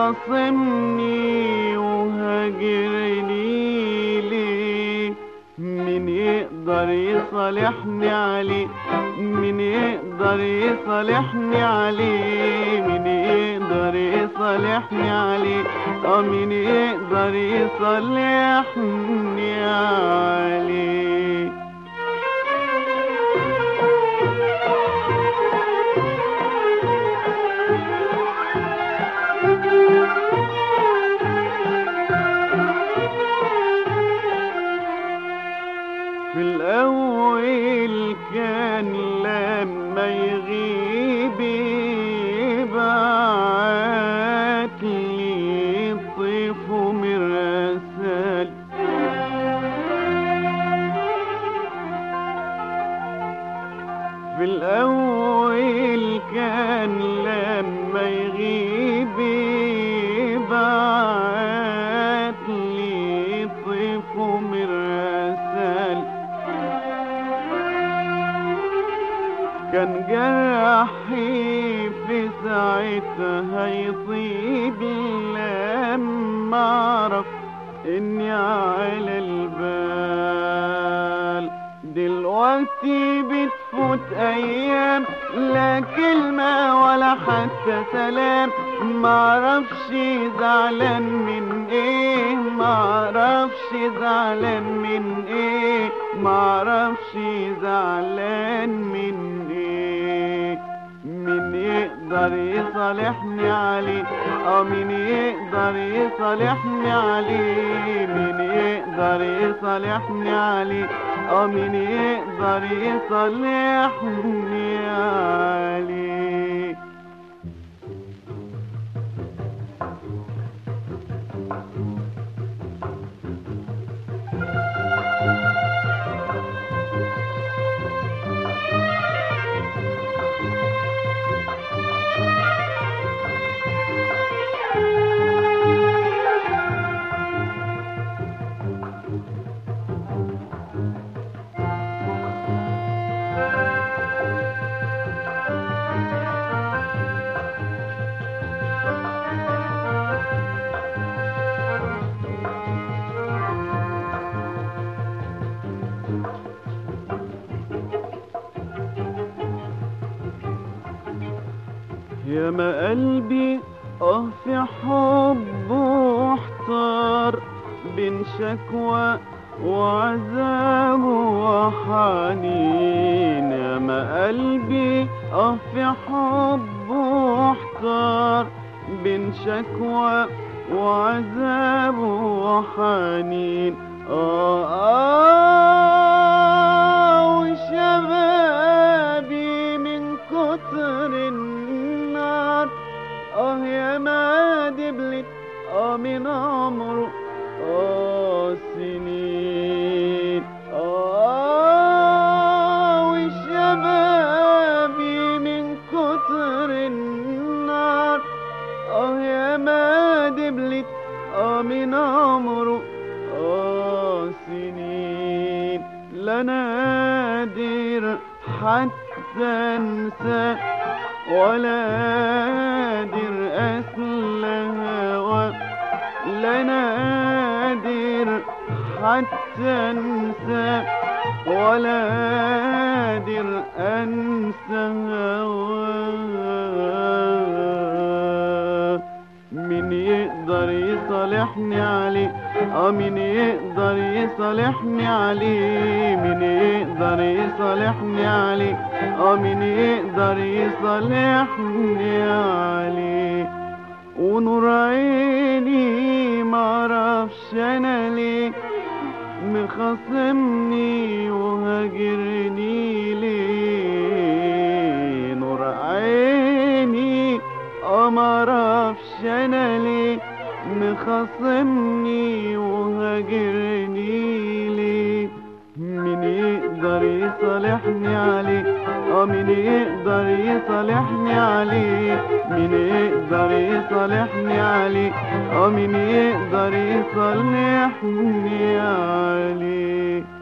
مخاصمني وهاجرني ليه مين يقدر يصالحني عليه مين يقدر يصالحني عليه مين يقدر يصالحني عليه اه مين يقدر يصالحني عليه في الأول كان لما يغيب يبعت لي طيف مرسال في الأول كان لما يغيب يبعت لي طيف مرسال كان جرحي في ساعتها يطيب لما اعرف اني على البال دلوقتي بتفوت ايام لا كلمة ولا حتى سلام معرفش زعلان من ايه معرفش زعلان من ايه معرفش زعلان من ايه مين يقدر يصالحني عليه اه مين يقدر يصالحني عليه مين يقدر يصالحني عليه اه مين يقدر يصالحني عليه يا ما قلبي اه في حبه احتار بين شكوى وعذاب وحنين يا ما قلبي اه في حبه احتار بين شكوى وعذاب وحنين آه آه وشبابي من كتر النار آه يا ما دبلت آه من عمره آه سنين آه وشبابي من كتر النار آه يا ما دبلت آه من عمره آه سنين لا نادر حتى انسى ولا قادر أسلى هوى لا نادر حتى انسى ولا قادر انسى هواه مين يقدر يصالحني عليه اه مين يقدر يصالحني عليه مين يقدر يصالحني عليه اه مين يقدر يصالحني عليه ونور عيني معرفش انا ليه مخاصمني وهاجرني ليه نور عيني اه معرفش انا ليه مخاصمني وهاجرني ليه مين يقدر يصالحني عليه اه مين يقدر يصالحني عليه مين يقدر يصالحني عليه اه مين يقدر يصالحني عليه